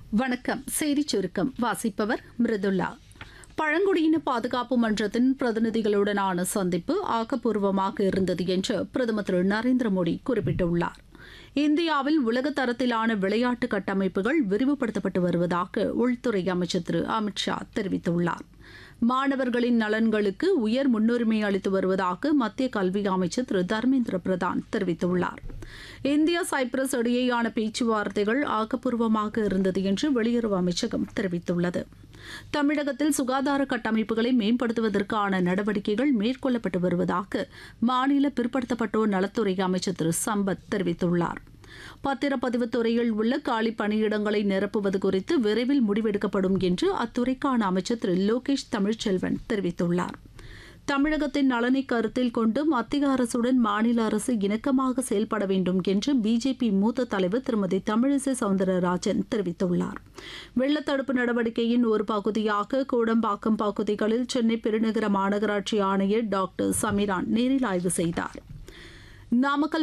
வணக்கம் செய்திச் சுருக்கம் வாசிப்பவர் மிருதுல்லா பழங்குடியின பாதுகாப்பு மன்றத்தின் பிரதிநிதிகளுடனான சந்திப்பு ஆக்கப்பூர்வமாக இருந்தது என்று பிரதமர் திரு நரேந்திர மோடி குறிப்பிட்டுள்ளார் இந்தியாவில் உலக தரத்திலான விளையாட்டு கட்டமைப்புகள் விரிவுபடுத்தப்பட்டு வருவதாக உள்துறை அமைச்சர் திரு அமித்ஷா தெரிவித்துள்ளார் மாணவர்களின் நலன்களுக்கு உயர் முன்னுரிமை அளித்து வருவதாக மத்திய கல்வி அமைச்சர் திரு தர்மேந்திர பிரதான் தெரிவித்துள்ளார் இந்தியா சைப்ரஸ் இடையேயான பேச்சுவார்த்தைகள் ஆக்கப்பூர்வமாக இருந்தது என்று வெளியுறவு அமைச்சகம் தெரிவித்துள்ளது தமிழகத்தில் சுகாதார கட்டமைப்புகளை மேம்படுத்துவதற்கான நடவடிக்கைகள் மேற்கொள்ளப்பட்டு வருவதாக மாநில பிற்படுத்தப்பட்டோர் நலத்துறை அமைச்சர் திரு சம்பத் தெரிவித்துள்ளார் பத்திரப்பதிவுத் துறையில் உள்ள காலி பணியிடங்களை நிரப்புவது குறித்து விரைவில் முடிவெடுக்கப்படும் என்று அத்துறைக்கான அமைச்சர் திரு லோகேஷ் தமிழ்ச்செல்வன் தெரிவித்துள்ளார் தமிழகத்தின் நலனை கருத்தில் கொண்டு மத்திய அரசுடன் மாநில அரசு இணக்கமாக செயல்பட வேண்டும் என்று பிஜேபி மூத்த தலைவர் திருமதி தமிழிசை சவுந்தரராஜன் தெரிவித்துள்ளார் வெள்ளத்தடுப்பு நடவடிக்கையின் ஒரு பகுதியாக கோடம்பாக்கம் பகுதிகளில் சென்னை பெருநகர மாநகராட்சி ஆணையர் டாக்டர் சமிரான் நேரில் ஆய்வு செய்தார் நாமக்கல்